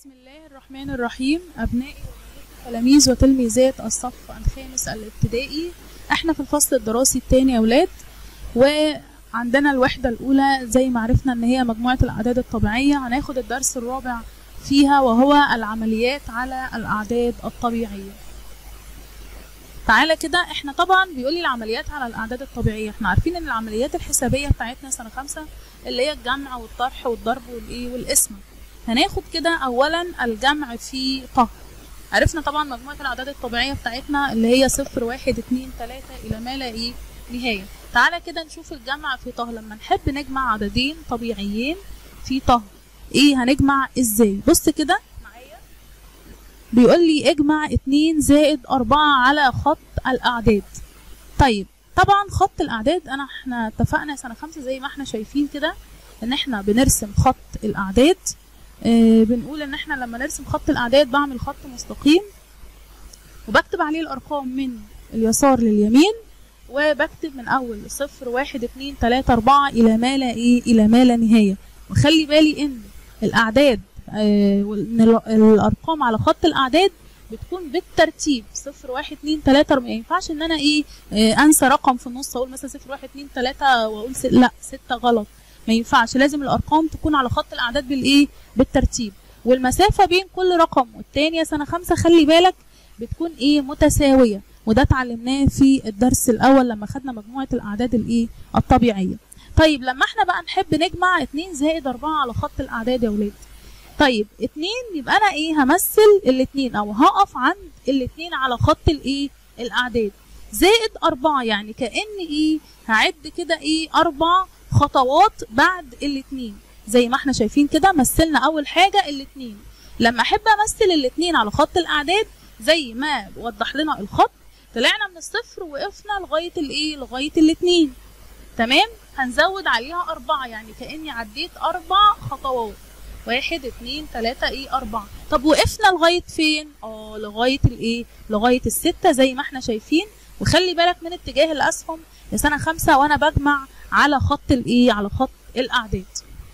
بسم الله الرحمن الرحيم أبنائي وبناتي تلاميذ وتلميذات الصف الخامس الابتدائي احنا في الفصل الدراسي الثاني يا ولاد وعندنا الوحدة الأولى زي ما عرفنا إن هي مجموعة الأعداد الطبيعية هناخد الدرس الرابع فيها وهو العمليات على الأعداد الطبيعية تعالى كده احنا طبعا بيقول لي العمليات على الاعداد الطبيعيه احنا عارفين ان العمليات الحسابيه بتاعتنا سنه خمسة اللي هي الجمع والطرح والضرب والايه والقسمه هناخد كده اولا الجمع في طه عرفنا طبعا مجموعه الاعداد الطبيعيه بتاعتنا اللي هي صفر واحد اتنين تلاته الى ما لا ايه نهايه تعالى كده نشوف الجمع في طه لما نحب نجمع عددين طبيعيين في طه ايه هنجمع ازاي بص كده معايا بيقول لي اجمع اتنين زائد أربعة على خط الأعداد طيب طبعا خط الأعداد أنا احنا اتفقنا سنة خمسة زي ما احنا شايفين كده إن احنا بنرسم خط الأعداد اه بنقول إن احنا لما نرسم خط الأعداد بعمل خط مستقيم وبكتب عليه الأرقام من اليسار لليمين وبكتب من أول صفر واحد اتنين تلاتة أربعة إلى ما لا إيه إلى ما لا نهاية وخلي بالي إن الأعداد آه، وإن ال- الارقام على خط الاعداد بتكون بالترتيب صفر واحد اتنين تلاته ما ينفعش ان انا ايه آه، انسى رقم في النص اقول مثلا صفر واحد اتنين تلاته واقول س... لا سته غلط ما ينفعش لازم الارقام تكون على خط الاعداد بالايه بالترتيب والمسافه بين كل رقم والتاني يا سنه خمسه خلي بالك بتكون ايه متساويه وده اتعلمناه في الدرس الاول لما خدنا مجموعه الاعداد الايه الطبيعيه طيب لما احنا بقى نحب نجمع 2 زائد 4 على خط الاعداد يا ولاد طيب اتنين يبقى انا ايه همثل الاتنين او هقف عند الاتنين على خط الايه الاعداد زائد اربعة يعني كأن ايه هعد كده ايه اربع خطوات بعد الاتنين زي ما احنا شايفين كده مثلنا اول حاجة الاتنين لما احب امثل الاتنين على خط الاعداد زي ما وضح لنا الخط طلعنا من الصفر وقفنا لغاية الايه لغاية الاتنين تمام هنزود عليها أربعة يعني كأني عديت أربع خطوات واحد اتنين تلاتة ايه أربعة طب وقفنا لغاية فين؟ اه لغاية الايه؟ لغاية الستة زي ما احنا شايفين وخلي بالك من اتجاه الأسهم لسنة خمسة وأنا بجمع على خط الايه؟ على خط الأعداد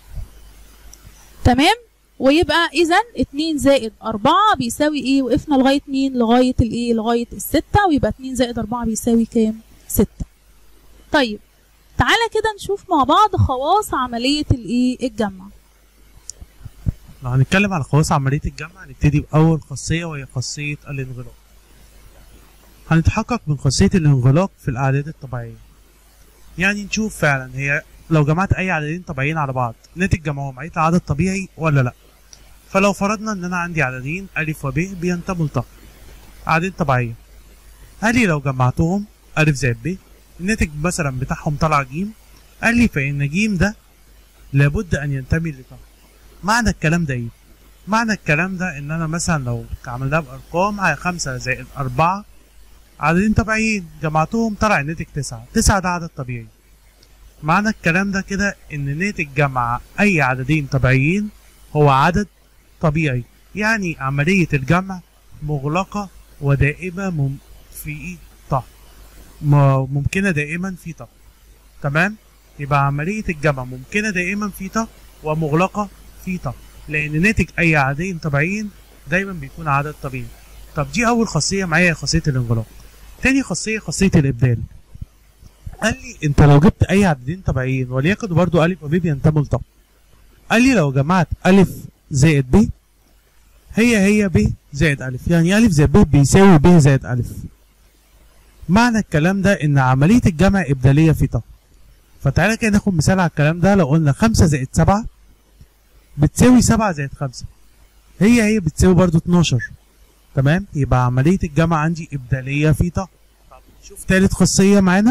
تمام؟ ويبقى إذا اتنين زائد أربعة بيساوي ايه؟ وقفنا لغاية مين؟ لغاية الايه؟ لغاية الستة ويبقى اتنين زائد أربعة بيساوي كام؟ ستة طيب تعالى كده نشوف مع بعض خواص عملية الايه؟ الجمع لو هنتكلم على خواص عملية الجمع هنبتدي بأول خاصية وهي خاصية الانغلاق هنتحقق من خاصية الانغلاق في الأعداد الطبيعية يعني نشوف فعلا هي لو جمعت أي عددين طبيعيين على بعض ناتج جمعهم هيطلع عدد طبيعي ولا لأ فلو فرضنا إن أنا عندي عددين ألف وب بينتموا لطه أعداد طبيعية قال لي لو جمعتهم ألف زائد ب الناتج مثلا بتاعهم طلع جيم قال لي فإن جيم ده لابد أن ينتمي لطه معنى الكلام ده ايه؟ معنى الكلام ده ان انا مثلا لو عملناها بارقام على خمسة زائد أربعة عددين طبيعيين جمعتهم طلع الناتج تسعة تسعة ده عدد طبيعي معنى الكلام ده كده ان ناتج جمع اي عددين طبيعيين هو عدد طبيعي يعني عملية الجمع مغلقة ودائمة مم في طه م- ممكنة دائما في طه تمام يبقى عملية الجمع ممكنة دائما في طه ومغلقة في طه لان ناتج اي عددين طبيعيين دايما بيكون عدد طبيعي طب دي اول خاصيه معايا خاصيه الانغلاق تاني خاصيه خاصيه الابدال قال لي انت لو جبت اي عددين طبيعيين وليكن برضو الف وب بينتموا لطه قال لي لو جمعت الف زائد ب هي هي ب زائد الف يعني الف زائد ب بيساوي ب زائد الف معنى الكلام ده ان عمليه الجمع ابداليه في طه فتعالى كده ناخد مثال على الكلام ده لو قلنا 5 زائد 7 بتساوي 7 زائد 5 هي هي بتساوي برضو 12 تمام يبقى عملية الجمع عندي إبدالية في طه طب شوف تالت خاصية معانا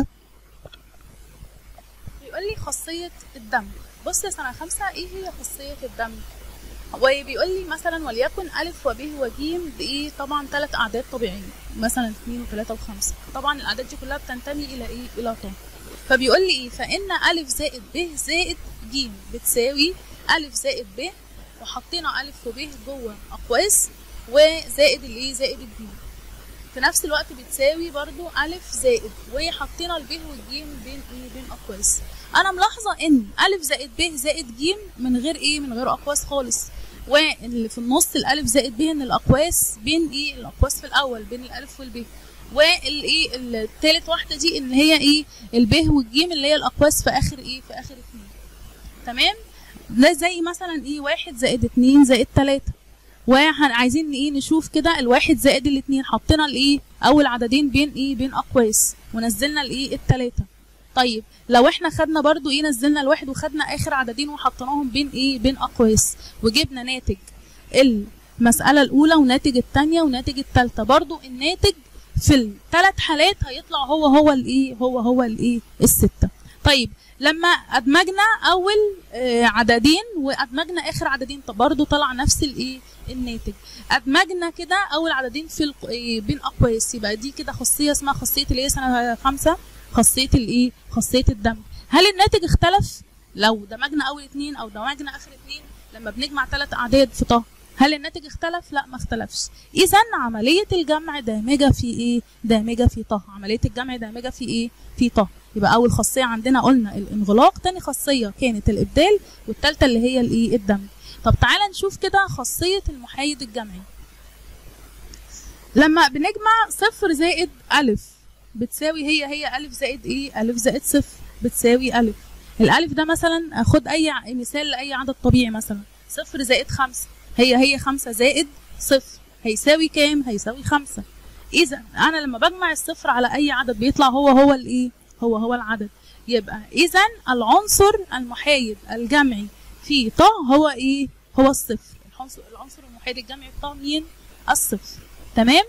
بيقول لي خاصية الدمج بص يا سنة خمسة ايه هي خاصية الدمج وبيقول لي مثلا وليكن ألف وب وجيم بإيه طبعا ثلاث أعداد طبيعية مثلا اثنين وثلاثة وخمسة طبعا الأعداد دي كلها بتنتمي إلى إيه إلى طه فبيقول لي إيه فإن ألف زائد ب زائد جيم بتساوي ألف زائد ب وحطينا ألف وب جوه أقواس وزائد الإيه زائد الجيم في نفس الوقت بتساوي برضو ألف زائد وحطينا الب والجيم بين إيه بين أقواس انا ملاحظه ان الف زائد ب زائد ج من غير ايه من غير اقواس خالص واللي في النص الالف زائد ب ان الاقواس بين ايه الاقواس في الاول بين الالف والب والايه التالت واحده دي ان هي ايه الب والجيم اللي هي الاقواس في اخر ايه في اخر اتنين تمام ده زي مثلا ايه واحد زائد اتنين زائد تلاته وعايزين ايه نشوف كده الواحد زائد الاتنين حطينا الايه اول عددين بين ايه بين اقواس ونزلنا الايه التلاته طيب لو احنا خدنا برضو ايه نزلنا الواحد وخدنا اخر عددين وحطيناهم بين ايه بين اقواس وجبنا ناتج المسألة الأولى وناتج التانية وناتج التالتة برضو الناتج في الثلاث حالات هيطلع هو هو الايه هو هو الايه الستة طيب لما ادمجنا اول آه، عددين وادمجنا اخر عددين طب برضو طلع نفس الايه الناتج ادمجنا كده اول عددين في الق... إيه بين اقواس يبقى دي كده خاصيه اسمها خاصيه الايه سنه خمسه خاصيه الايه خاصيه الدمج هل الناتج اختلف لو دمجنا اول اتنين او دمجنا اخر اتنين لما بنجمع ثلاث اعداد في طه هل الناتج اختلف لا ما اختلفش اذا عمليه الجمع دامجه في ايه دامجه في طه عمليه الجمع دامجه في ايه في طه يبقى اول خاصيه عندنا قلنا الانغلاق تاني خاصيه كانت الابدال والثالثه اللي هي الايه الدمج طب تعالى نشوف كده خاصيه المحايد الجمعي لما بنجمع صفر زائد ألف بتساوي هي هي ألف زائد إيه؟ ألف زائد صفر بتساوي ألف الألف ده مثلا خد أي ع- مثال لأي عدد طبيعي مثلا صفر زائد خمسة هي هي خمسة زائد صفر هيساوي كام؟ هيساوي خمسة إذا أنا لما بجمع الصفر على أي عدد بيطلع هو هو الإيه؟ هو هو العدد يبقى إذا العنصر المحايد الجمعي في طه هو إيه؟ هو الصفر العنصر العنصر المحايد الجمعي في طه مين؟ الصفر تمام؟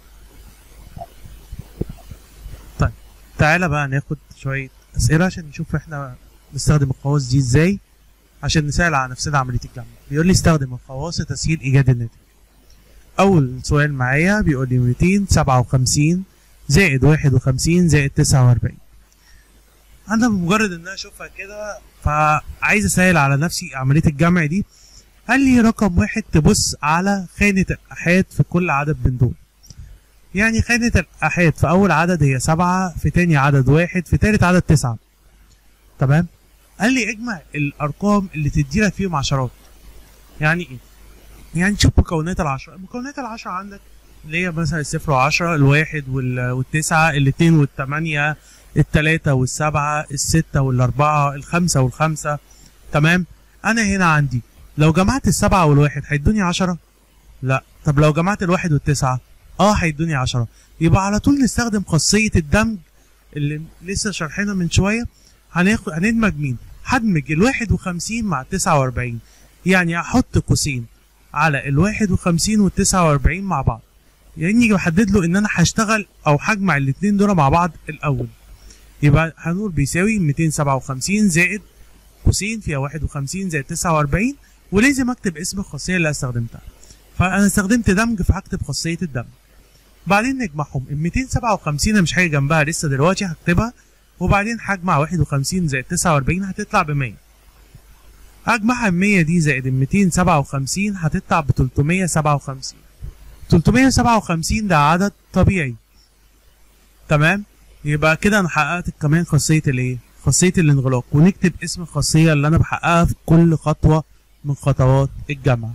تعالى بقى ناخد شوية أسئلة عشان نشوف احنا نستخدم الخواص دي ازاي عشان نسهل على نفسنا عملية الجمع بيقول لي استخدم الخواص لتسهيل إيجاد الناتج أول سؤال معايا بيقول لي 257 زائد 51 زائد 49 أنا بمجرد إن أنا أشوفها كده فعايز أسهل على نفسي عملية الجمع دي قال لي رقم واحد تبص على خانة الآحاد في كل عدد من دول يعني خانة الآحاد في أول عدد هي سبعة في تاني عدد واحد في تالت عدد تسعة تمام قال لي اجمع الأرقام اللي تدي لك فيهم عشرات يعني إيه؟ يعني شوف مكونات العشرة مكونات العشرة عندك اللي هي مثلا الصفر وعشرة الواحد وال- والتسعة الاتنين والتمانية التلاتة والسبعة الستة والأربعة الخمسة والخمسة تمام أنا هنا عندي لو جمعت السبعة والواحد هيدوني عشرة لا طب لو جمعت الواحد والتسعة اه هيدوني عشرة يبقى على طول نستخدم خاصية الدمج اللي لسه شارحينها من شوية هناخد هندمج مين؟ هدمج الواحد وخمسين مع التسعة وأربعين يعني أحط قوسين على الواحد وخمسين والتسعة وأربعين مع بعض يعني بحدد له إن أنا هشتغل أو هجمع الاتنين دول مع بعض الأول يبقى هنقول بيساوي 257 زائد قوسين فيها 51 زائد 49 ولازم اكتب اسم الخاصيه اللي استخدمتها فانا استخدمت دمج فهكتب خاصيه الدمج بعدين نجمعهم ال 257 انا مش حاجه جنبها لسه دلوقتي هكتبها وبعدين هجمع 51 زائد 49 هتطلع ب 100 هجمعها ال 100 دي زائد ال 257 هتطلع ب 357 357 ده عدد طبيعي تمام يبقى كده انا حققت كمان خاصيه الايه خاصيه الانغلاق ونكتب اسم الخاصيه اللي انا بحققها في كل خطوه من خطوات الجمع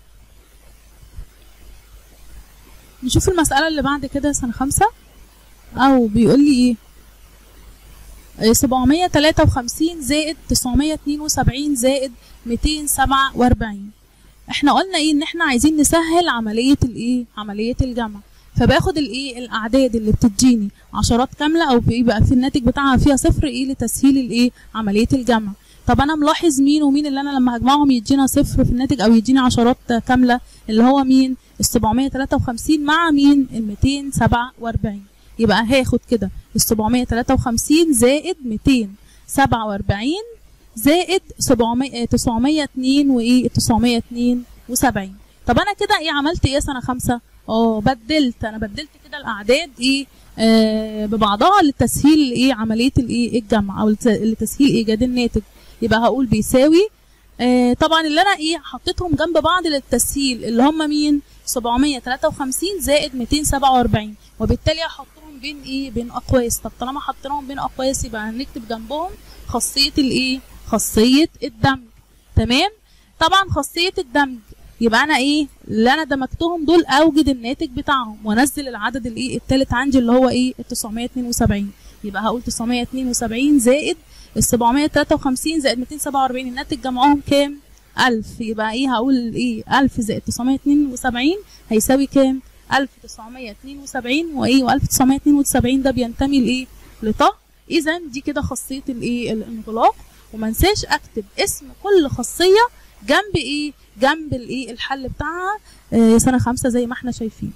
نشوف المسألة اللي بعد كده سنة خمسة أو بيقول لي إيه إيه، 753 زائد 972 زائد 247 احنا قلنا ايه ان احنا عايزين نسهل عملية الايه عملية الجمع فباخد الايه الاعداد اللي بتديني عشرات كاملة او بيبقى في الناتج بتاعها فيها صفر ايه لتسهيل الايه عملية الجمع طب انا ملاحظ مين ومين اللي انا لما هجمعهم يدينا صفر في الناتج او يديني عشرات كاملة اللي هو مين ال 753 مع مين ال 247 يبقى هاخد كده ال 753 زائد 247 زائد 700 902 وايه 972 طب انا كده ايه عملت ايه سنه خمسة اه بدلت انا بدلت كده الاعداد ايه آه ببعضها لتسهيل ايه عمليه الايه الجمع او لت- لتسهيل ايجاد الناتج يبقى هقول بيساوي آه طبعا اللي انا ايه حطيتهم جنب بعض للتسهيل اللي هم مين 753 زائد 247 وبالتالي هحطهم بين ايه بين اقواس طب طالما حطيناهم بين اقواس يبقى هنكتب جنبهم خاصيه الايه خاصيه الدمج تمام طبعا خاصيه الدمج يبقى انا ايه اللي انا دمجتهم دول اوجد الناتج بتاعهم وانزل العدد الايه التالت عندي اللي هو ايه ال 972 يبقى هقول 972 زائد ال 753 زائد 247 الناتج جمعهم كام 1000 يبقى ايه هقول ايه 1000 زائد 972 هيساوي كام 1972 وايه و1972 ده بينتمي لايه لطه اذا دي كده خاصيه الايه الانغلاق وما انساش اكتب اسم كل خاصيه جنب ايه جنب الايه الحل بتاعها آه سنه خمسة زي ما احنا شايفين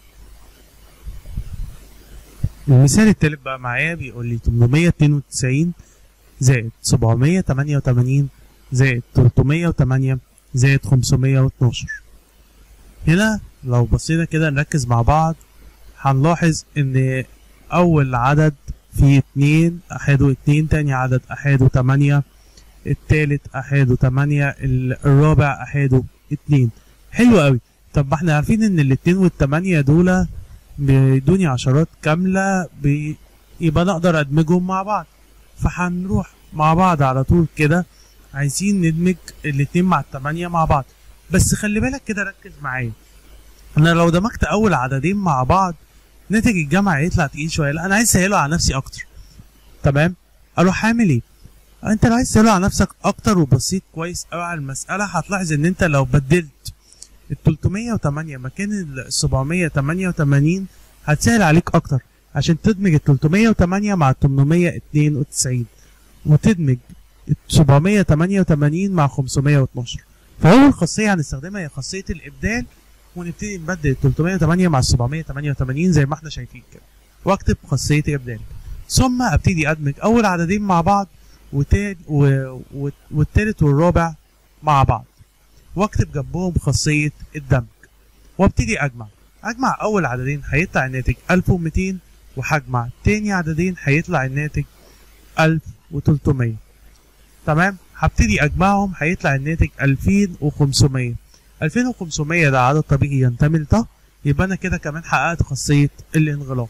المثال التالت بقى معايا بيقول لي 892 زائد 788 زائد 308 زائد 512 هنا لو بصينا كده نركز مع بعض هنلاحظ ان اول عدد فيه اتنين احاده اتنين تاني عدد احاده تمانية التالت احاده تمانية ال- الرابع احاده اتنين حلو قوي طب ما احنا عارفين ان الاتنين والتمانية دول بيدوني عشرات كاملة بي... يبقى انا اقدر ادمجهم مع بعض فهنروح مع بعض على طول كده عايزين ندمج الاتنين مع التمانية مع بعض بس خلي بالك كده ركز معايا انا لو دمجت اول عددين مع بعض ناتج الجمع هيطلع تقيل شويه لا انا عايز اسهله على نفسي اكتر تمام اروح عامل ايه انت لو عايز تسهله على نفسك اكتر وبصيت كويس قوي على المساله هتلاحظ ان انت لو بدلت ال 308 مكان ال 788 هتسهل عليك اكتر عشان تدمج ال 308 مع ال 892 وتدمج ال 788 مع 512 فاول خاصيه هنستخدمها هي خاصيه الابدال ونبتدي نبدل ال 308 مع ال 788 زي ما احنا شايفين كده واكتب خاصيه ابدال ثم ابتدي ادمج اول عددين مع بعض وتاني و... و... والتالت والرابع مع بعض واكتب جنبهم خاصيه الدمج وابتدي اجمع اجمع اول عددين هيطلع الناتج 1200 وهجمع تاني عددين هيطلع الناتج 1300 تمام هبتدي اجمعهم هيطلع الناتج 2500 2500 ده عدد طبيعي ينتمي لطه يبقى انا كده كمان حققت خاصيه الانغلاق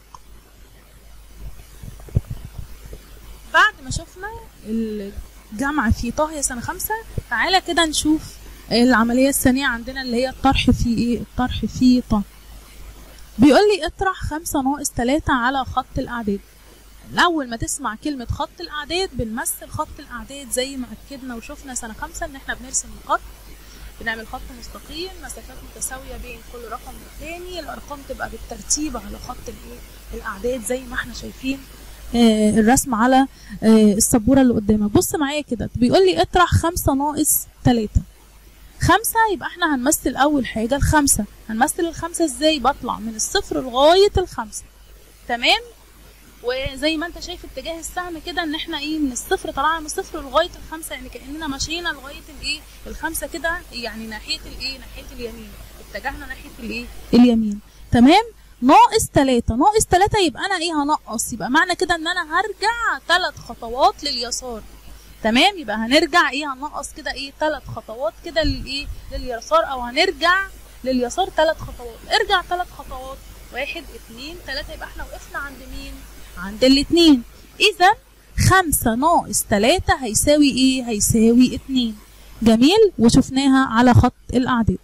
بعد ما شفنا الجمع في طه يا سنه خمسة تعالى كده نشوف العمليه الثانيه عندنا اللي هي الطرح في ايه الطرح في طه بيقول لي اطرح خمسة ناقص تلاتة على خط الأعداد أول ما تسمع كلمة خط الأعداد بنمثل خط الأعداد زي ما أكدنا وشفنا سنة خمسة إن إحنا بنرسم الخط بنعمل خط مستقيم مسافات متساوية بين كل رقم والتاني الأرقام تبقى بالترتيب على خط الإيه الأعداد زي ما إحنا شايفين آه الرسم على آه السبورة اللي قدامك بص معايا كده بيقول لي اطرح خمسة ناقص تلاتة خمسة يبقى احنا هنمثل أول حاجة الخمسة هنمثل الخمسة ازاي بطلع من الصفر لغاية الخمسة تمام وزي ما انت شايف اتجاه السهم كده ان احنا ايه من الصفر طلعنا من الصفر لغايه الخمسه يعني كاننا ماشيين لغايه الايه الخمسه كده يعني ناحيه الايه ناحيه اليمين اتجهنا ناحيه الايه اليمين تمام ناقص تلاتة ناقص تلاتة يبقى انا ايه هنقص يبقى معنى كده ان انا هرجع ثلاث خطوات لليسار تمام يبقى هنرجع ايه هنقص كده ايه ثلاث خطوات كده للايه لليسار او هنرجع لليسار ثلاث خطوات ارجع ثلاث خطوات واحد اتنين تلاتة يبقى احنا وقفنا عند مين عند الاتنين اذا خمسة ناقص تلاتة هيساوي ايه هيساوي اتنين جميل وشفناها على خط الاعداد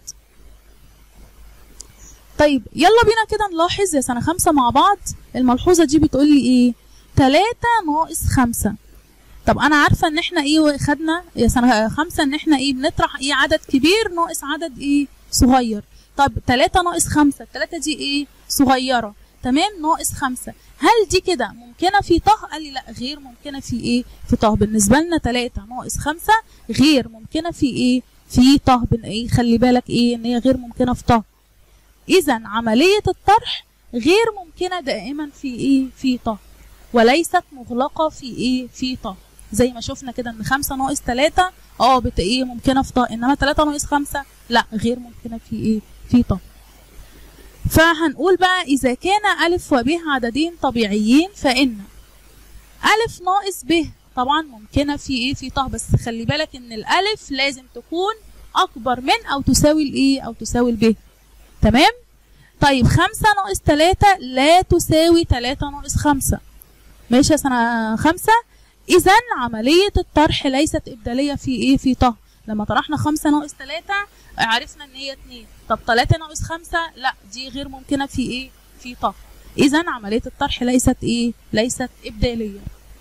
طيب يلا بينا كده نلاحظ يا سنة خمسة مع بعض الملحوظة دي بتقول لي ايه تلاتة ناقص خمسة طب انا عارفة ان احنا ايه خدنا يا سنة خمسة ان احنا ايه بنطرح ايه عدد كبير ناقص عدد ايه صغير طب تلاتة ناقص خمسة التلاتة دي ايه صغيرة تمام ناقص خمسة هل دي كده ممكنة في طه قال لي لا غير ممكنة في ايه في طه بالنسبة لنا تلاتة ناقص خمسة غير ممكنة في ايه في طه بن ايه خلي بالك ايه ان هي غير ممكنة في طه اذا عملية الطرح غير ممكنة دائما في ايه في طه وليست مغلقة في ايه في طه زي ما شفنا كده ان خمسة ناقص تلاتة اه بت ايه ممكنة في طه انما تلاتة ناقص خمسة لا غير ممكنة في ايه في طه فهنقول بقى إذا كان ألف وب عددين طبيعيين فإن ألف ناقص ب طبعا ممكنة في إيه في طه بس خلي بالك إن الألف لازم تكون أكبر من أو تساوي الإيه أو تساوي الب تمام طيب خمسة ناقص تلاتة لا تساوي تلاتة ناقص خمسة ماشي يا سنة خمسة إذا عملية الطرح ليست إبدالية في إيه في طه لما طرحنا خمسة ناقص تلاتة عرفنا إن هي اتنين طب 3 ناقص 5 لا دي غير ممكنه في ايه في ط اذا عمليه الطرح ليست ايه ليست ابداليه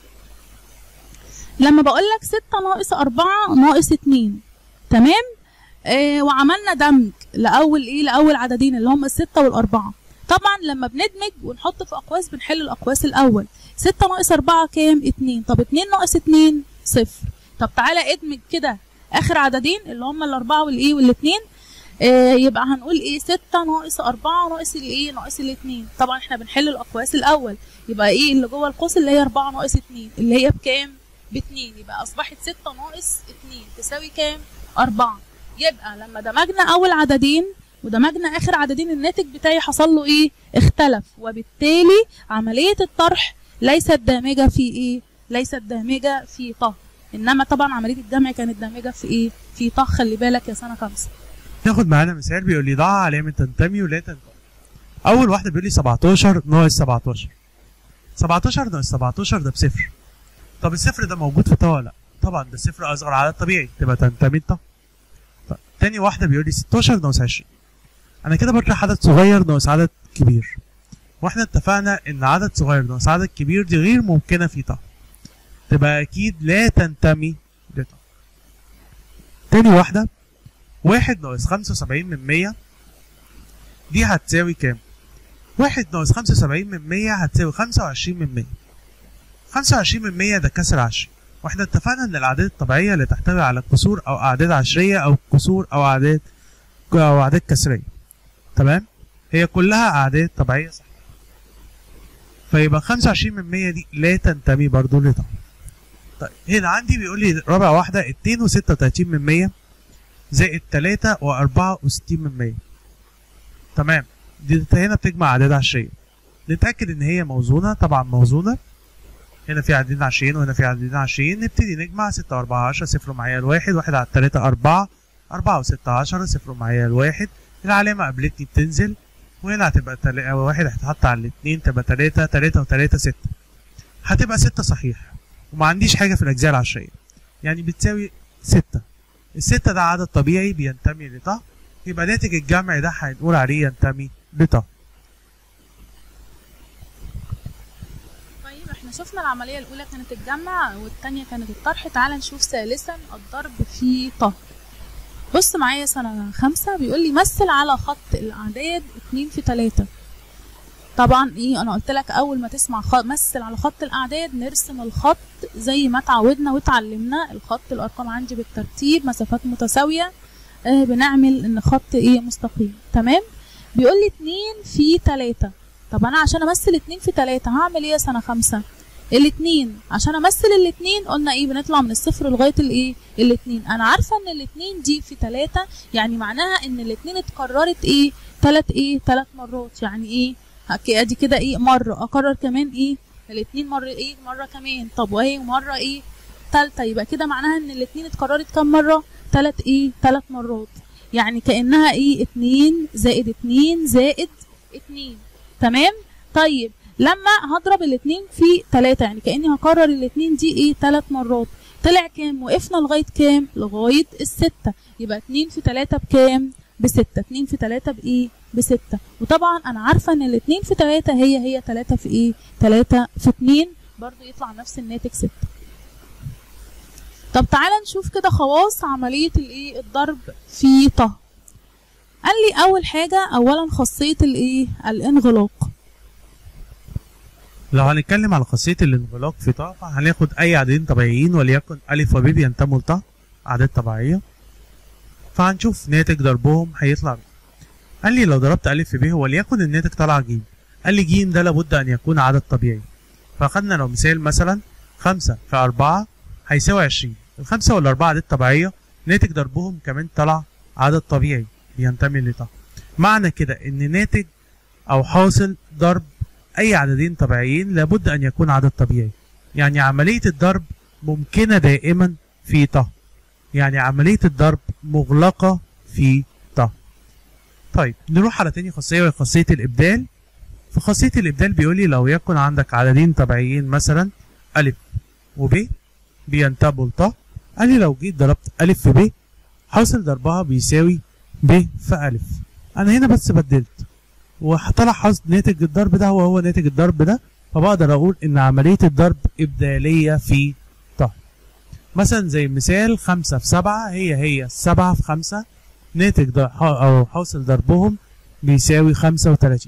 لما بقول لك 6 ناقص 4 ناقص 2 تمام آه وعملنا دمج لاول ايه لاول عددين اللي هم الستة والاربعة طبعا لما بندمج ونحط في اقواس بنحل الاقواس الاول 6 ناقص 4 كام 2 طب 2 ناقص 2 صفر طب تعالى ادمج كده اخر عددين اللي هم الاربعة والايه والاثنين آه يبقى هنقول ايه 6 ناقص 4 ناقص الايه ناقص الاثنين طبعا احنا بنحل الاقواس الاول يبقى ايه اللي جوه القوس اللي هي 4 ناقص 2 اللي هي بكام ب 2 يبقى اصبحت 6 ناقص 2 تساوي كام 4 يبقى لما دمجنا اول عددين ودمجنا اخر عددين الناتج بتاعي حصل له ايه اختلف وبالتالي عمليه الطرح ليست دامجه في ايه ليست دامجه في ط انما طبعا عمليه الجمع كانت دامجه في ايه في ط خلي بالك يا سنه خمسة ناخد معانا مثال بيقول لي ضع علامة تنتمي ولا تنتمي أول واحدة بيقول لي 17 ناقص 17 17 ناقص 17 ده بصفر طب الصفر ده موجود في طه ولا لا؟ طبعا ده الصفر أصغر عدد طبيعي تبقى تنتمي لطه طيب تاني واحدة بيقول لي 16 ناقص 20 أنا كده بطرح عدد صغير ناقص عدد كبير واحنا اتفقنا إن عدد صغير ناقص عدد كبير دي غير ممكنة في طه تبقى أكيد لا تنتمي لطه تاني واحدة واحد ناقص خمسة وسبعين من مية دي هتساوي كام؟ واحد ناقص خمسة وسبعين من مية هتساوي خمسة وعشرين من مية خمسة وعشرين من مية ده كسر عشري واحنا اتفقنا ان الاعداد الطبيعية اللي تحتوي على كسور او اعداد عشرية او كسور او اعداد او اعداد كسرية تمام؟ هي كلها اعداد طبيعية صح فيبقى خمسة وعشرين من مية دي لا تنتمي برضو لطبع طيب هنا عندي بيقول لي رابع واحدة اتنين وستة وتلاتين من مية زائد تلاتة وأربعة وستين من مية تمام دي انت هنا بتجمع أعداد عشرية نتأكد إن هي موزونة طبعا موزونة هنا في عددين عشرين وهنا في عددين عشرين نبتدي نجمع ستة وأربعة عشرة صفر معايا الواحد واحد على التلاتة أربعة أربعة وستة عشرة صفر معايا الواحد العلامة قابلتني بتنزل وهنا هتبقى تل... واحد هتتحط على الاتنين تبقى تلاتة تلاتة وتلاتة ستة هتبقى ستة صحيح وما عنديش حاجة في الأجزاء العشرية يعني بتساوي ستة الستة ده عدد طبيعي بينتمي لطه يبقى ناتج الجمع ده هنقول عليه ينتمي لطه طيب احنا شفنا العملية الأولى كانت الجمع والتانية كانت الطرح تعال نشوف ثالثا الضرب في ط بص معايا سنة خمسة بيقول لي مثل على خط الأعداد اتنين في تلاتة طبعا ايه انا قلت لك اول ما تسمع خ... مثل على خط الاعداد نرسم الخط زي ما اتعودنا واتعلمنا الخط الارقام عندي بالترتيب مسافات متساويه آه بنعمل ان خط ايه مستقيم تمام بيقول لي 2 في 3 طب انا عشان امثل 2 في 3 هعمل ايه يا سنه خمسة الاتنين عشان امثل الاتنين قلنا ايه بنطلع من الصفر لغايه الايه الاتنين انا عارفه ان الاتنين دي في 3 يعني معناها ان الاتنين اتكررت ايه تلات ايه تلات مرات يعني ايه ادي كده ايه مره اكرر كمان ايه الاتنين مره ايه مره كمان طب وايه مره ايه تالتة يبقى كده معناها ان الاتنين اتكررت كام مره تلات ايه تلات مرات يعني كانها ايه اتنين زائد اتنين زائد اتنين تمام طيب لما هضرب الاتنين في تلاتة يعني كاني هكرر الاتنين دي ايه تلات مرات طلع كام وقفنا لغايه كام لغايه الستة يبقى اتنين في تلاتة بكام بستة اتنين في تلاتة بايه بستة وطبعا انا عارفة ان الاتنين في تلاتة هي هي تلاتة في ايه تلاتة في اتنين برضو يطلع نفس الناتج ستة طب تعالى نشوف كده خواص عملية الايه الضرب في ط قال لي اول حاجة اولا خاصية الايه الانغلاق لو هنتكلم على خاصية الانغلاق في طه هناخد أي عددين طبيعيين وليكن ألف وب بينتموا لطه أعداد طبيعية فهنشوف ناتج ضربهم هيطلع قال لي لو ضربت ألف في ب وليكن الناتج طلع ج قال لي ج ده لابد أن يكون عدد طبيعي فأخدنا لو مثال مثلا خمسة في أربعة هيساوي عشرين الخمسة والأربعة عدد طبيعية ناتج ضربهم كمان طلع عدد طبيعي بينتمي لطه معنى كده إن ناتج أو حاصل ضرب أي عددين طبيعيين لابد أن يكون عدد طبيعي يعني عملية الضرب ممكنة دائما في طه يعني عملية الضرب مغلقة في طه طيب نروح على تاني خاصية وهي خاصية الإبدال في خاصية الإبدال بيقول لي لو يكن عندك عددين طبيعيين مثلا ألف وب بينتموا لطه قال لي لو جيت ضربت ألف في ب حاصل ضربها بيساوي ب في ألف انا هنا بس بدلت وطلع حصل ناتج الضرب ده هو هو ناتج الضرب ده فبقدر اقول ان عملية الضرب ابدالية في ط مثلا زي مثال خمسة في سبعة هي هي سبعة في خمسة ناتج ضر- ح- او حاصل ضربهم بيساوي خمسة وتلاتين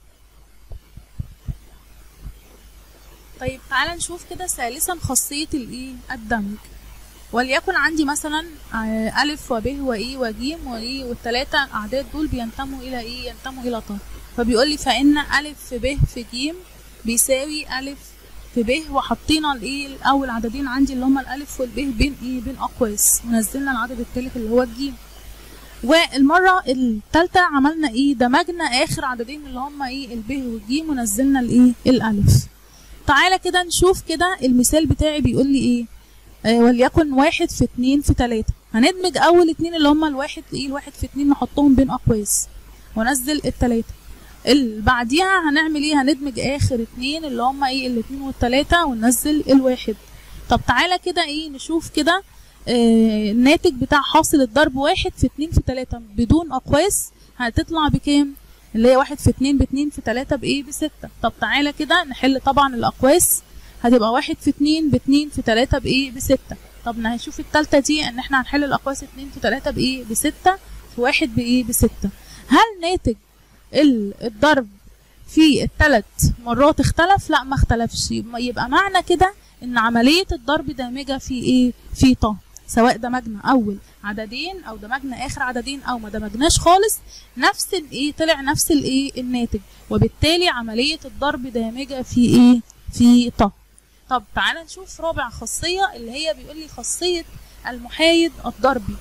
طيب تعالى نشوف كده ثالثا خاصية الايه الدمج وليكن عندي مثلا آه، ألف وب وإي وجيم وإي والتلاتة أعداد دول بينتموا إلى إيه؟ ينتموا إلى ط فبيقول لي فإن ألف في ب في جيم بيساوي ألف في ب وحطينا الإيه الأول عددين عندي اللي هما الألف والب بين إيه؟ بين أقواس ونزلنا العدد التالت اللي هو الجيم والمرة التالتة عملنا إيه؟ دمجنا آخر عددين اللي هما إيه؟ الب والجيم ونزلنا الإيه؟ الألف تعالى كده نشوف كده المثال بتاعي بيقول لي ايه آه وليكن واحد في اتنين في تلاتة هندمج اول اتنين اللي هما الواحد ايه الواحد في اتنين نحطهم بين اقواس ونزل التلاتة اللي بعديها هنعمل ايه هندمج اخر اتنين اللي هما ايه الاتنين والتلاتة وننزل الواحد طب تعالى كده ايه نشوف كده آه الناتج بتاع حاصل الضرب واحد في اتنين في تلاتة بدون اقواس هتطلع بكام اللي هي واحد في اتنين باتنين في تلاتة بايه بستة طب تعالى كده نحل طبعا الاقواس هتبقى واحد في اتنين باتنين في تلاتة بايه بستة طب هنشوف التالتة دي ان احنا هنحل الاقواس اتنين في تلاتة بايه بستة في واحد بايه بستة هل ناتج ال- الضرب في التلات مرات اختلف لا ما اختلفش يبقى يبقى معنى كده ان عملية الضرب دامجة في ايه في ط سواء دمجنا اول عددين او دمجنا اخر عددين او ما دمجناش خالص نفس الايه طلع نفس الايه الناتج وبالتالي عملية الضرب دامجة في ايه في ط طب تعالى نشوف رابع خاصية اللي هي بيقول لي خاصية المحايد الضربي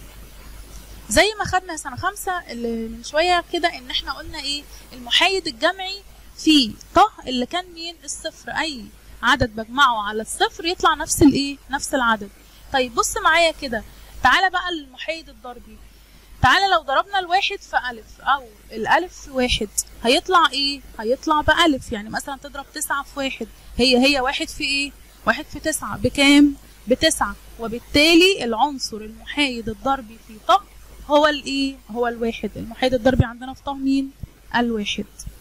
زي ما خدنا سنة خمسة اللي من شوية كده ان احنا قلنا ايه المحايد الجمعي في ط اللي كان مين الصفر اي عدد بجمعه على الصفر يطلع نفس الايه نفس العدد طيب بص معايا كده تعالى بقى للمحايد الضربي تعالى لو ضربنا الواحد في ألف أو الألف في واحد هيطلع إيه؟ هيطلع بألف يعني مثلا تضرب تسعة في واحد هي هي واحد في إيه؟ واحد في تسعة بكام؟ بتسعة وبالتالي العنصر المحايد الضربي في ط هو الإيه؟ هو الواحد المحايد الضربي عندنا في ط مين؟ الواحد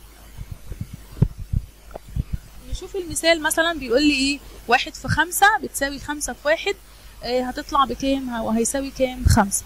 نشوف المثال مثلا بيقول لي إيه؟ واحد في خمسة بتساوي خمسة في واحد آه، هتطلع بكام؟ وهيساوي كام؟ خمسة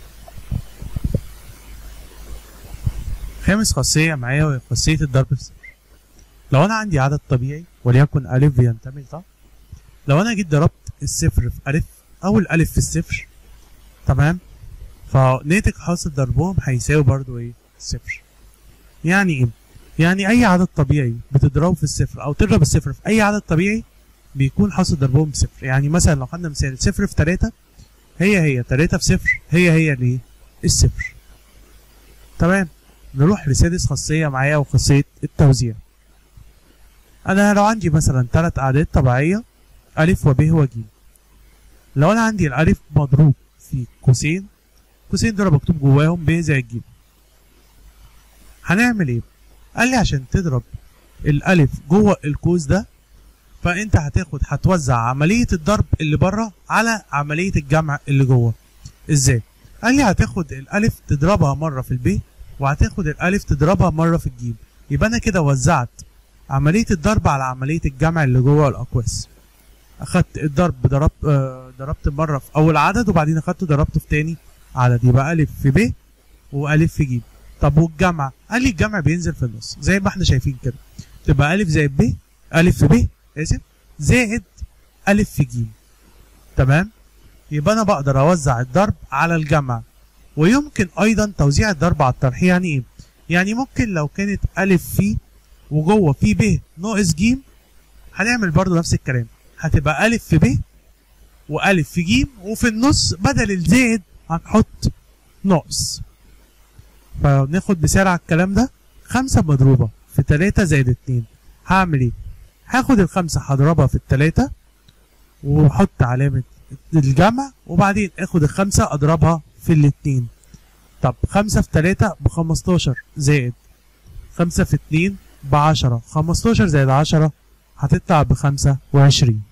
خامس خاصية معايا وهي خاصية الضرب في صفر لو أنا عندي عدد طبيعي وليكن ألف بينتمي لط لو أنا جيت ضربت الصفر في ألف أو الألف في الصفر تمام فناتج حاصل ضربهم هيساوي برضو إيه صفر يعني إيه؟ يعني أي عدد طبيعي بتضربه في الصفر أو تضرب الصفر في أي عدد طبيعي بيكون حاصل ضربهم بصفر يعني مثلا لو خدنا مثال صفر في تلاتة هي هي تلاتة في صفر هي هي الإيه الصفر تمام نروح لسادس خاصية معايا وخاصية التوزيع أنا لو عندي مثلا تلات أعداد طبيعية ألف وب وج لو أنا عندي الألف مضروب في قوسين قوسين دول مكتوب جواهم ب زائد ج هنعمل إيه؟ قال لي عشان تضرب الألف جوه القوس ده فأنت هتاخد هتوزع عملية الضرب اللي بره على عملية الجمع اللي جوه إزاي؟ قال لي هتاخد الألف تضربها مرة في الب وهتاخد الالف تضربها مره في الجيم يبقى انا كده وزعت عمليه الضرب على عمليه الجمع اللي جوه الاقواس اخدت الضرب ضربت آه ضربت مره في اول عدد وبعدين اخدته ضربته في تاني عدد يبقى الف في ب والف في ج طب والجمع قال لي الجمع بينزل في النص زي ما احنا شايفين كده تبقى الف زائد ب الف في ب اسف زائد الف في ج تمام يبقى انا بقدر اوزع الضرب على الجمع ويمكن ايضا توزيع الضرب على الطرح يعني ايه يعني ممكن لو كانت الف في وجوه في ب ناقص ج هنعمل برضو نفس الكلام هتبقى الف في ب والف في ج وفي النص بدل الزائد هنحط ناقص فناخد مثال على الكلام ده خمسة مضروبة في تلاتة زائد اتنين هعمل ايه هاخد الخمسة هضربها في التلاتة واحط علامة الجمع وبعدين اخد الخمسة اضربها في الاتنين طب خمسة في تلاتة بخمستاشر زائد خمسة في اتنين بعشرة خمستاشر زائد عشرة هتطلع بخمسة وعشرين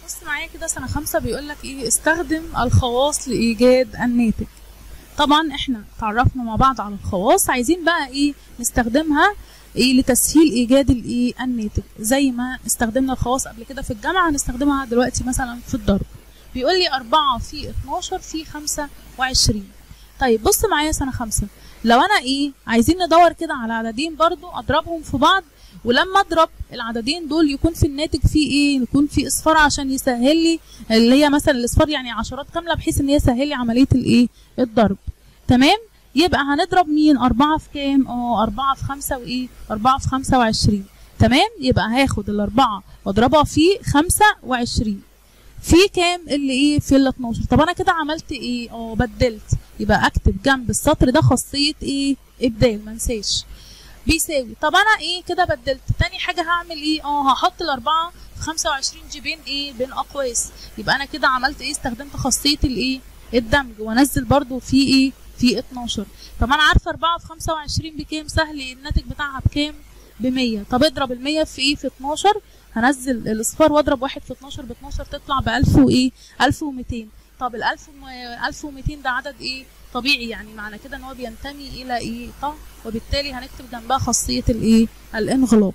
بص معايا كده سنة خمسة بيقول لك ايه استخدم الخواص لإيجاد الناتج طبعا احنا تعرفنا مع بعض على الخواص عايزين بقى ايه نستخدمها ايه لتسهيل ايجاد الايه الناتج زي ما استخدمنا الخواص قبل كده في الجامعة هنستخدمها دلوقتي مثلا في الضرب بيقول لي أربعة في 12 في 25 طيب بص معايا سنة خمسة لو أنا إيه عايزين ندور كده على عددين برضو أضربهم في بعض ولما أضرب العددين دول يكون في الناتج فيه إيه يكون في إصفار عشان يسهل لي اللي هي مثلا الإصفار يعني عشرات كاملة بحيث إن هي يسهل لي عملية الإيه الضرب تمام يبقى هنضرب مين أربعة في كام اه أربعة في خمسة وإيه أربعة في خمسة وعشرين تمام يبقى هاخد الأربعة وأضربها في خمسة وعشرين في كام اللي ايه في ال 12 طب انا كده عملت ايه اه بدلت يبقى اكتب جنب السطر ده خاصيه ايه ابدال ما انساش بيساوي طب انا ايه كده بدلت تاني حاجه هعمل ايه اه هحط الاربعه في 25 دي بين ايه بين اقواس يبقى انا كده عملت ايه استخدمت خاصيه الايه الدمج وانزل برضو في ايه في 12 طب انا عارفه 4 في 25 بكام سهل الناتج بتاعها بكام ب 100 طب اضرب ال 100 في ايه في 12 هنزل الاصفار واضرب واحد في 12 ب 12 تطلع ب 1000 وايه 1200 طب ال 1000 1200 ده عدد ايه طبيعي يعني معنى كده ان هو بينتمي الى ايه طه وبالتالي هنكتب جنبها خاصيه الايه الانغلاق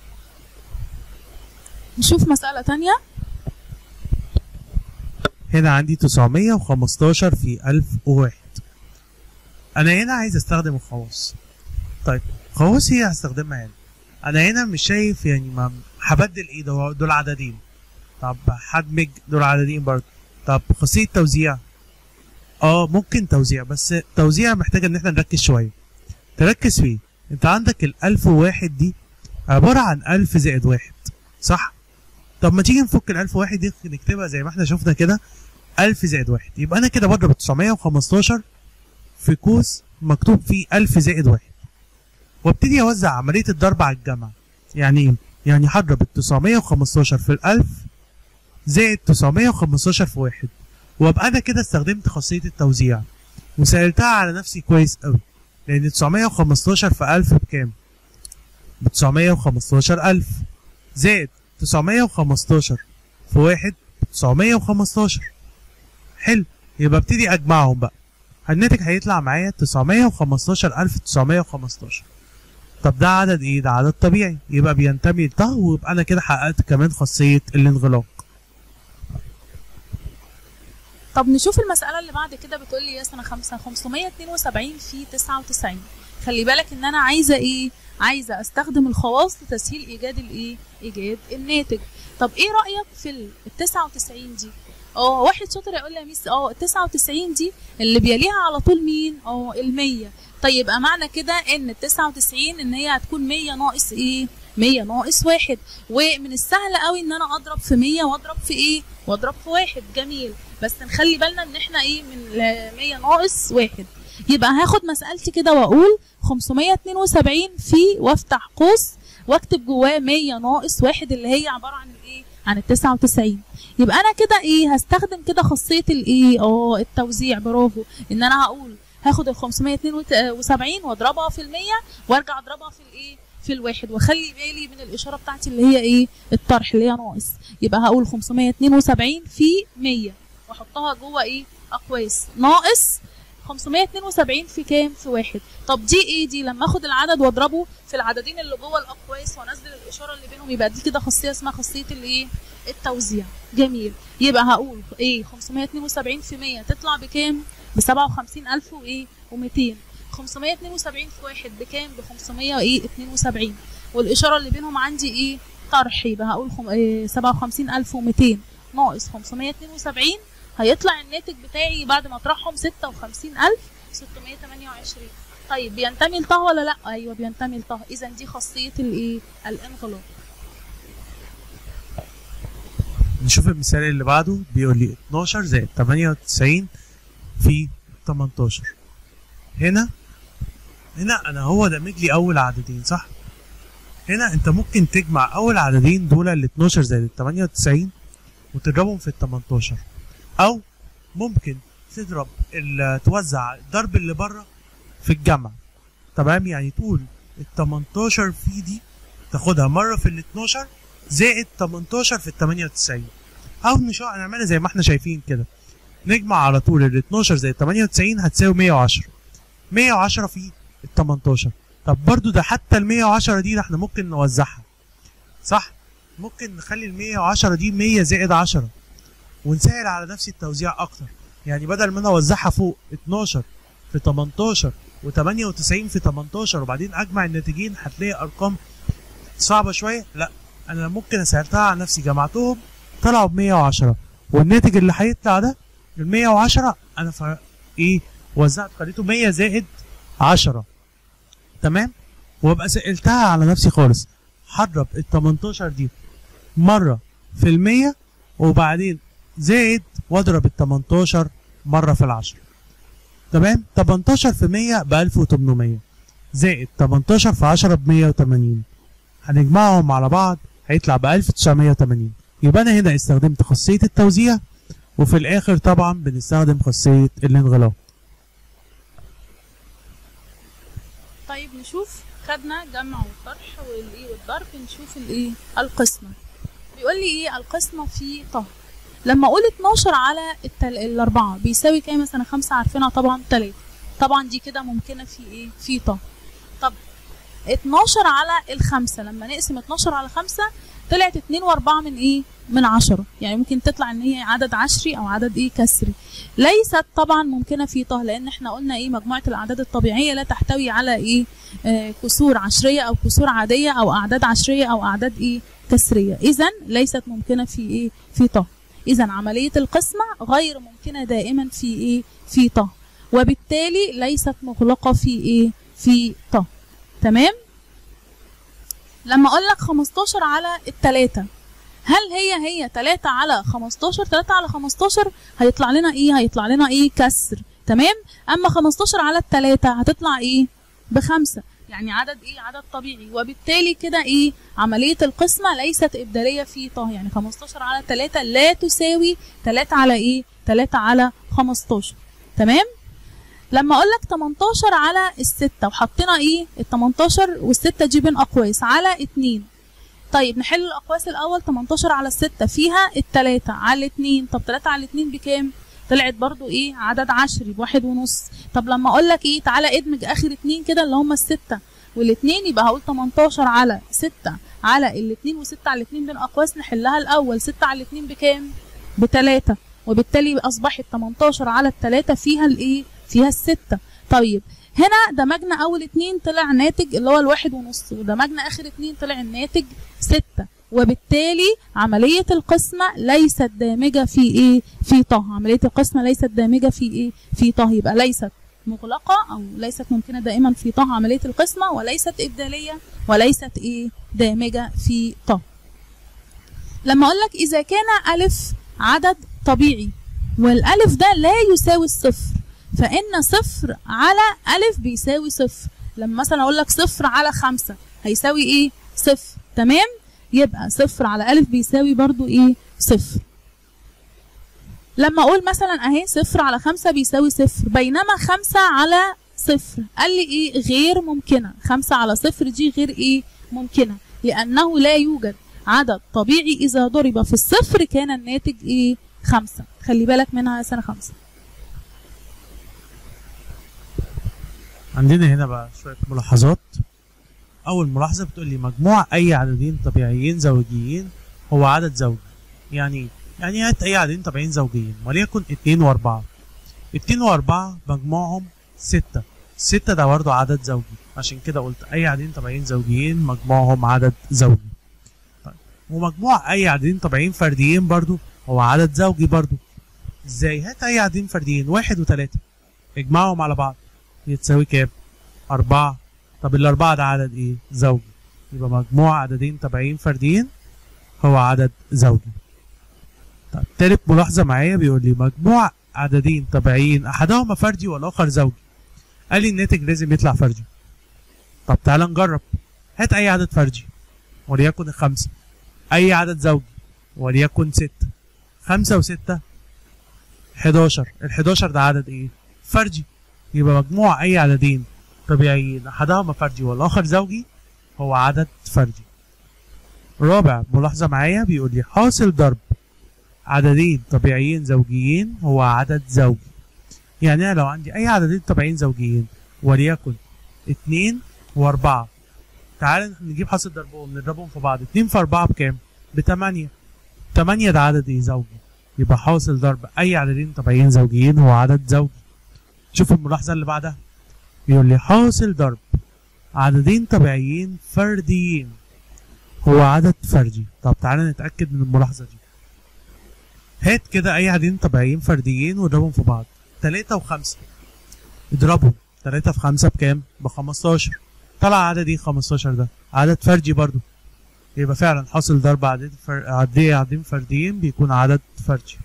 نشوف مساله تانية هنا عندي 915 في 1001 انا هنا عايز استخدم الخواص طيب خواص هي هستخدمها هنا انا هنا مش شايف يعني ما هبدل ايه دول دول عددين طب هدمج دول عددين برضه طب خاصية توزيع اه ممكن توزيع بس توزيع محتاج ان احنا نركز شوية تركز فيه انت عندك الالف وواحد دي عبارة عن الف زائد واحد صح طب ما تيجي نفك الالف واحد دي نكتبها زي ما احنا شفنا كده الف زائد واحد يبقى انا كده بضرب 915 في قوس مكتوب فيه الف زائد واحد وابتدي اوزع عملية الضرب على الجمع يعني ايه؟ يعني هضرب ال 915 في الألف زائد 915 في واحد وابقى انا كده استخدمت خاصية التوزيع وسهلتها على نفسي كويس قوي لأن 915 في 1000 بكام؟ ب 915000 زائد 915 في واحد ب 915 حلو يبقى ابتدي أجمعهم بقى الناتج هيطلع معايا 915915 طب ده عدد ايه؟ ده عدد طبيعي يبقى بينتمي لطه ويبقى انا كده حققت كمان خاصية الانغلاق طب نشوف المسألة اللي بعد كده بتقول لي يا سنة خمسة 572 في 99 خلي بالك ان انا عايزة ايه؟ عايزة استخدم الخواص لتسهيل ايجاد الايه؟ ايجاد الناتج طب ايه رأيك في ال 99 دي؟ اه واحد شاطر يقول لي يا ميس اه ال 99 دي اللي بيليها على طول مين؟ اه ال 100 طيب يبقى معنى كده ان ال 99 ان هي هتكون 100 ناقص ايه؟ 100 ناقص واحد ومن السهل قوي ان انا اضرب في 100 واضرب في ايه؟ واضرب في واحد جميل بس نخلي بالنا ان احنا ايه من 100 ناقص واحد يبقى هاخد مسألتي كده واقول 572 في وافتح قوس واكتب جواه 100 ناقص واحد اللي هي عبارة عن الايه؟ عن ال 99 يبقى انا كده ايه هستخدم كده خاصية الايه؟ اه التوزيع برافو ان انا هقول هاخد ال 572 واضربها في المية وارجع اضربها في الايه؟ في الواحد واخلي بالي من الاشاره بتاعتي اللي هي ايه؟ الطرح اللي هي ناقص يبقى هقول 572 في 100 واحطها جوه ايه؟ اقواس ناقص 572 في كام؟ في واحد طب دي ايه دي؟ لما اخد العدد واضربه في العددين اللي جوه الاقواس وانزل الاشاره اللي بينهم يبقى دي كده خاصيه اسمها خاصيه الايه؟ التوزيع جميل يبقى هقول ايه 572 في 100 تطلع بكام؟ ب 57000 وايه؟ و200 572 في واحد بكام؟ ب 572 والإشارة اللي بينهم عندي إيه؟ طرح يبقى هقول خم... إيه 57200 ناقص 572 هيطلع الناتج بتاعي بعد ما أطرحهم 56628 طيب بينتمي لطه ولا لأ؟ أيوه بينتمي لطه إذا دي خاصية الإيه؟ الانغلاق نشوف المثال اللي بعده بيقول لي 12 زائد 98 في 18 هنا هنا انا هو دمج لي اول عددين صح هنا انت ممكن تجمع اول عددين دول ال 12 زائد ال 98 وتضربهم في ال 18 او ممكن تضرب ال- توزع الضرب اللي بره في الجمع تمام يعني تقول ال 18 في دي تاخدها مره في ال 12 زائد 18 في ال 98 او نشوف نعملها زي ما احنا شايفين كده نجمع على طول ال 12 زي 98 هتساوي 110 110 في ال 18 طب برضو ده حتى ال 110 دي ده احنا ممكن نوزعها صح ممكن نخلي ال 110 دي 100 زائد 10 ونسهل على نفسي التوزيع اكتر يعني بدل ما انا اوزعها فوق 12 في 18 و98 في 18 وبعدين اجمع الناتجين هتلاقي ارقام صعبه شويه لا انا ممكن اسهلتها على نفسي جمعتهم طلعوا ب 110 والناتج اللي هيطلع ده ال 110 انا ف... ايه وزعت خليته 100 زائد 10 تمام وابقى سالتها على نفسي خالص هضرب ال 18 دي مره في المية وبعدين زائد واضرب ال 18 مره في العشرة تمام 18 في 100 ب 1800 زائد 18 في 10 ب 180 هنجمعهم على بعض هيطلع ب 1980 يبقى انا هنا استخدمت خاصيه التوزيع وفي الاخر طبعا بنستخدم خاصيه الانغلاق طيب نشوف خدنا جمع والطرح والايه والضرب نشوف الايه القسمه بيقول لي ايه القسمه في طه لما اقول 12 على التل... الاربعه بيساوي كام مثلا خمسة عارفينها طبعا 3 طبعا دي كده ممكنه في ايه في طه طب 12 على الخمسة لما نقسم 12 على خمسة طلعت 2 و4 من ايه من 10 يعني ممكن تطلع ان هي عدد عشري او عدد ايه كسري ليست طبعا ممكنه في طه لان احنا قلنا ايه مجموعه الاعداد الطبيعيه لا تحتوي على ايه آه كسور عشريه او كسور عاديه او اعداد عشريه او اعداد ايه كسريه اذا ليست ممكنه في ايه في طه اذا عمليه القسمه غير ممكنه دائما في ايه في طه وبالتالي ليست مغلقه في ايه في طه تمام لما اقول لك 15 على التلاتة هل هي هي 3 على 15 3 على 15 هيطلع لنا ايه هيطلع لنا ايه كسر تمام اما 15 على التلاتة هتطلع ايه بخمسة يعني عدد ايه عدد طبيعي وبالتالي كده ايه عملية القسمة ليست ابدالية في طه يعني 15 على 3 لا تساوي 3 على ايه 3 على 15 تمام لما اقول لك 18 على الستة وحطينا ايه ال 18 والستة دي بين اقواس على 2 طيب نحل الاقواس الاول 18 على الستة فيها التلاتة على اتنين طب 3 على اتنين بكام طلعت برضو ايه عدد عشري بواحد ونص طب لما اقول لك ايه تعالى ادمج اخر اتنين كده اللي هما الستة والاتنين يبقى هقول 18 على ستة على الاتنين وستة على الاتنين بين اقواس نحلها الاول ستة على الاتنين بكام بتلاتة وبالتالي اصبحت 18 على التلاتة فيها الايه فيها الستة طيب هنا دمجنا اول اتنين طلع ناتج اللي هو الواحد ونص ودمجنا اخر اتنين طلع الناتج ستة وبالتالي عملية القسمة ليست دامجة في ايه في طه عملية القسمة ليست دامجة في ايه في طه يبقى ليست مغلقة او ليست ممكنة دائما في طه عملية القسمة وليست ابدالية وليست ايه دامجة في طه لما اقول لك اذا كان الف عدد طبيعي والالف ده لا يساوي الصفر فإن صفر على ألف بيساوي صفر لما مثلا أقول لك صفر على خمسة هيساوي إيه؟ صفر تمام؟ يبقى صفر على ألف بيساوي برضو إيه؟ صفر لما أقول مثلا أهي صفر على خمسة بيساوي صفر بينما خمسة على صفر قال لي إيه؟ غير ممكنة خمسة على صفر دي غير إيه؟ ممكنة لأنه لا يوجد عدد طبيعي إذا ضرب في الصفر كان الناتج إيه؟ خمسة خلي بالك منها سنة خمسة عندنا هنا بقى شوية ملاحظات أول ملاحظة بتقول لي مجموع أي عددين طبيعيين زوجيين هو عدد زوجي يعني إيه؟ يعني هات أي عددين طبيعيين زوجيين وليكن اتنين وأربعة اتنين وأربعة مجموعهم ستة ستة ده برضه عدد زوجي عشان كده قلت أي عددين طبيعيين زوجيين مجموعهم عدد زوجي طيب ومجموع أي عددين طبيعيين فرديين برضه هو عدد زوجي برضه ازاي هات أي عددين فرديين واحد وتلاتة اجمعهم على بعض يتساوي كام؟ أربعة طب الأربعة ده عدد إيه؟ زوجي يبقى مجموع عددين طبيعيين فرديين هو عدد زوجي طب تالت ملاحظة معايا بيقول لي مجموع عددين طبيعيين أحدهما فردي والآخر زوجي قال لي الناتج لازم يطلع فردي طب تعال نجرب هات أي عدد فردي وليكن خمسة أي عدد زوجي وليكن ستة خمسة وستة حداشر الحداشر ده عدد إيه؟ فردي يبقى مجموع أي عددين طبيعيين أحدهما فردي والآخر زوجي هو عدد فردي رابع ملاحظة معايا بيقول لي حاصل ضرب عددين طبيعيين زوجيين هو عدد زوجي يعني انا لو عندي اي عددين طبيعيين زوجيين وليكن اتنين واربعة تعال نجيب حاصل ضربهم نضربهم في بعض اتنين في اربعة بكام؟ بتمانية تمانية ده عدد ايه زوجي يبقى حاصل ضرب اي عددين طبيعيين زوجيين هو عدد زوجي شوف الملاحظة اللي بعدها بيقول لي حاصل ضرب عددين طبيعيين فرديين هو عدد فردي طب تعالى نتأكد من الملاحظة دي هات كده أي عددين طبيعيين فرديين واضربهم في بعض تلاتة وخمسة اضربهم تلاتة في خمسة بكام؟ بخمستاشر طلع عدد ايه خمستاشر ده؟ عدد فردي برضو يبقى فعلا حاصل ضرب عدد فر... عددين عددين فرديين بيكون عدد فردي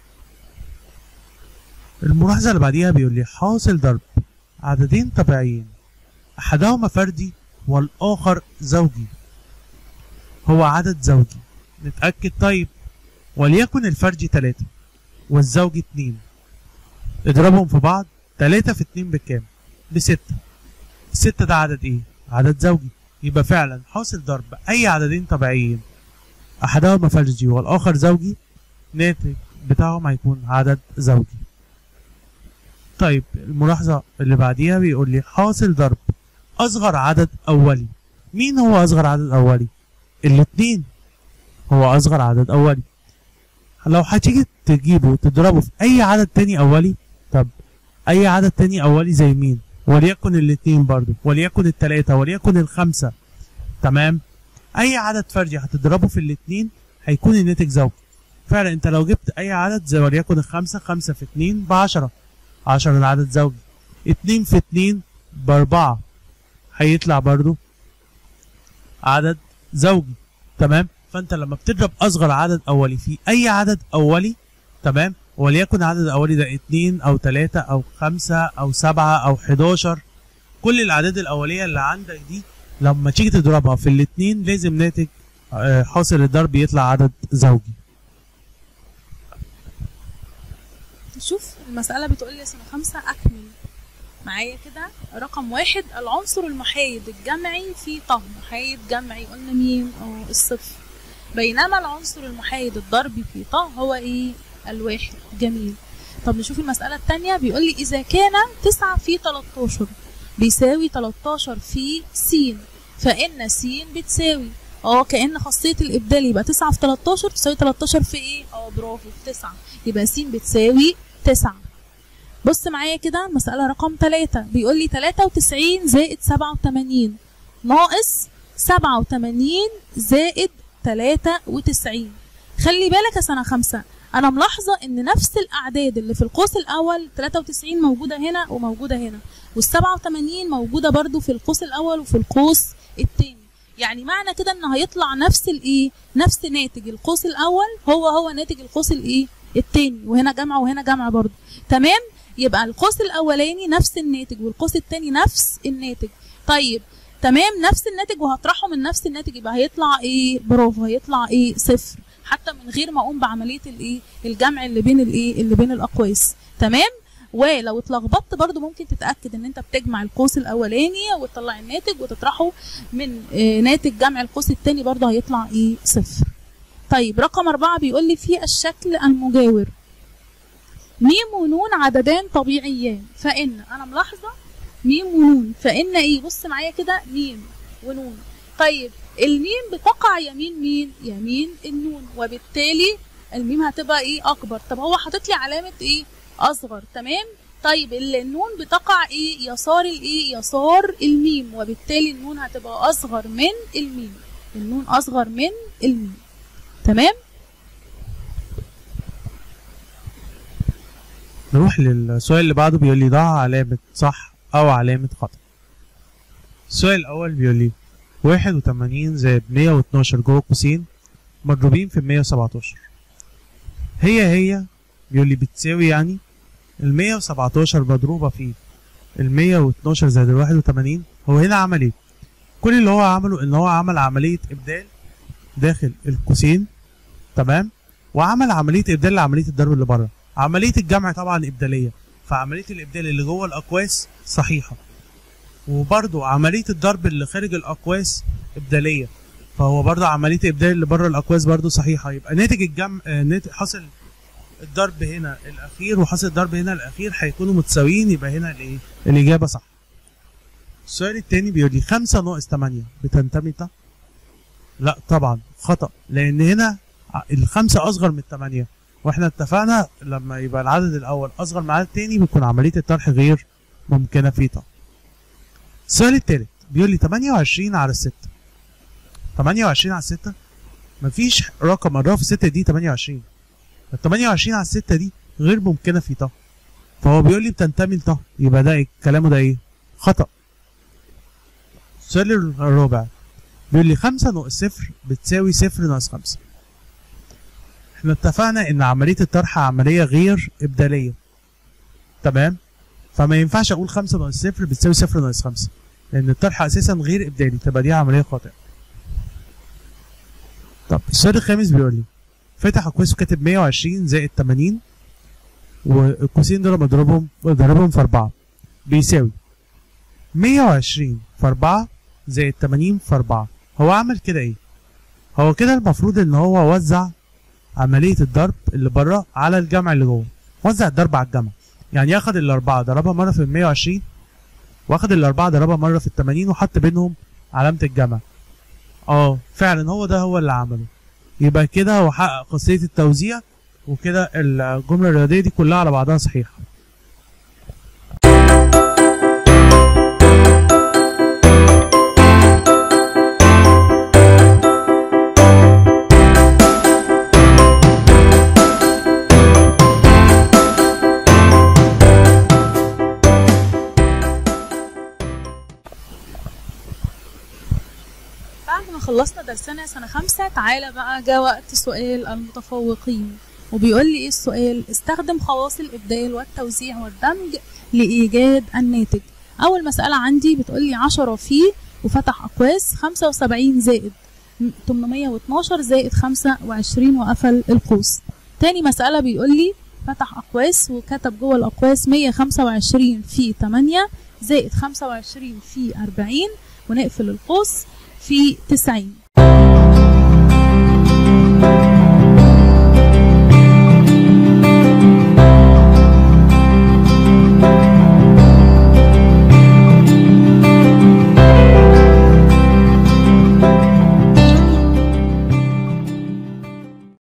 الملاحظة اللي بعديها بيقول لي حاصل ضرب عددين طبيعيين أحدهما فردي والآخر زوجي هو عدد زوجي نتأكد طيب وليكن الفردي تلاتة والزوجي اتنين اضربهم في بعض تلاتة في اتنين بكام؟ بستة الستة ده عدد ايه؟ عدد زوجي يبقى فعلا حاصل ضرب أي عددين طبيعيين أحدهما فردي والآخر زوجي ناتج بتاعهم هيكون عدد زوجي طيب الملاحظة اللي بعديها بيقول لي حاصل ضرب أصغر عدد أولي مين هو أصغر عدد أولي؟ الاتنين هو أصغر عدد أولي لو هتيجي تجيبه تضربه في أي عدد تاني أولي طب أي عدد تاني أولي زي مين؟ وليكن الاتنين برضو وليكن التلاتة وليكن الخمسة تمام؟ أي عدد فردي هتضربه في الاتنين هيكون الناتج زوجي فعلا انت لو جبت أي عدد زي وليكن الخمسة خمسة في اتنين بعشرة عشرة العدد زوجي اتنين في اتنين بأربعة هيطلع برضو عدد زوجي تمام فانت لما بتضرب اصغر عدد اولي في اي عدد اولي تمام وليكن عدد اولي ده اتنين او تلاتة او خمسة او سبعة او حداشر كل الاعداد الاولية اللي عندك دي لما تيجي تضربها في الاتنين لازم ناتج آه، حاصل الضرب يطلع عدد زوجي شوف المسألة بتقول لي سنة خمسة أكمل معايا كده رقم واحد العنصر المحايد الجمعي في طه محايد جمعي قلنا مين اه الصفر بينما العنصر المحايد الضربي في طه هو ايه الواحد جميل طب نشوف المسألة التانية بيقول لي إذا كان تسعة في 13 بيساوي 13 في س فإن س بتساوي اه كأن خاصية الإبدال يبقى 9 في 13 تساوي 13 في ايه؟ اه برافو في 9 يبقى س بتساوي 9 بص معايا كده المسألة رقم 3 بيقول لي 93 زائد 87 ناقص 87 زائد 93 خلي بالك يا سنة خمسة أنا ملاحظة إن نفس الأعداد اللي في القوس الأول 93 موجودة هنا وموجودة هنا وال 87 موجودة برضو في القوس الأول وفي القوس التاني يعني معنى كده إن هيطلع نفس الإيه؟ نفس ناتج القوس الأول هو هو ناتج القوس الإيه؟ التاني وهنا جمع وهنا جمع برضو تمام؟ يبقى القوس الاولاني نفس الناتج والقوس التاني نفس الناتج طيب تمام نفس الناتج وهطرحه من نفس الناتج يبقى هيطلع ايه برافو هيطلع ايه صفر حتى من غير ما اقوم بعمليه الايه الجمع اللي بين الايه اللي بين الاقواس تمام ولو اتلخبطت برضو ممكن تتاكد ان انت بتجمع القوس الاولاني وتطلع الناتج وتطرحه من آه ناتج جمع القوس التاني برضو هيطلع ايه صفر طيب رقم أربعة بيقول لي في الشكل المجاور ميم ونون عددان طبيعيان فإن أنا ملاحظة ميم ونون فإن إيه بص معايا كده ميم ونون طيب الميم بتقع يمين مين يمين النون وبالتالي الميم هتبقى ايه اكبر طب هو حاطط لي علامه ايه اصغر تمام طيب النون بتقع ايه يسار الايه يسار الميم وبالتالي النون هتبقى اصغر من الميم النون اصغر من الميم تمام نروح للسؤال اللي بعده بيقول لي ضع علامة صح أو علامة خطأ السؤال الأول بيقول لي واحد وتمانين زائد مية واتناشر جوه قوسين مضروبين في مية وسبعتاشر هي هي بيقول لي بتساوي يعني المية وسبعتاشر مضروبة في المية واتناشر زائد الواحد وتمانين هو هنا عمل ايه؟ كل اللي هو عمله ان هو عمل عملية ابدال داخل القوسين تمام وعمل عملية ابدال لعملية الضرب اللي بره عملية الجمع طبعا إبدالية فعملية الإبدال اللي جوه الأقواس صحيحة وبرضو عملية الضرب اللي خارج الأقواس إبدالية فهو برضو عملية إبدال اللي بره الأقواس برضو صحيحة يبقى ناتج الجمع آه، ناتج حاصل الضرب هنا الاخير وحاصل الضرب هنا الاخير هيكونوا متساويين يبقى هنا الايه الاجابه صح السؤال التاني بيقول لي 5 ناقص 8 بتنتمي ت لا طبعا خطا لان هنا ع- الخمسه اصغر من الثمانيه واحنا اتفقنا لما يبقى العدد الاول اصغر من العدد التاني بيكون عمليه الطرح غير ممكنه في ط السؤال التالت بيقول لي 28 على 6 28 على 6 مفيش رقم قراه في 6 دي 28 ال 28 على 6 دي غير ممكنه في ط فهو بيقول لي بتنتمي لط يبقى ده إيه؟ كلامه ده ايه خطا السؤال الرابع بيقول لي 5 ناقص 0 بتساوي 0 ناقص 5 احنا اتفقنا ان عمليه الطرح عمليه غير ابداليه تمام فما ينفعش اقول 5 ناقص 0 بتساوي 0 ناقص 5 لان الطرح اساسا غير ابدالي تبقى دي عمليه خاطئه طب السؤال الخامس بيقول لي فتح القوس وكاتب 120 زائد 80 والقوسين دول مضروبهم مضروبهم في 4 بيساوي 120 في 4 زائد 80 في 4 هو عمل كده ايه؟ هو كده المفروض ان هو وزع عملية الضرب اللي بره على الجمع اللي جوه وزع الضرب على الجمع يعني ياخد الأربعة ضربها مرة في ال 120 واخد الأربعة ضربها مرة في ال 80 وحط بينهم علامة الجمع اه فعلا هو ده هو اللي عمله يبقى كده هو حقق خاصية التوزيع وكده الجملة الرياضية دي كلها على بعضها صحيحة بعد ما خلصنا درسنا سنة خمسة تعالى بقى جاء وقت سؤال المتفوقين وبيقول لي ايه السؤال استخدم خواص الإبدال والتوزيع والدمج لإيجاد الناتج أول مسألة عندي بتقول لي 10 في وفتح أقواس 75 زائد 812 زائد 25 وقفل القوس تاني مسألة بيقول لي فتح أقواس وكتب جوه الأقواس 125 في 8 زائد 25 في 40 ونقفل القوس في 90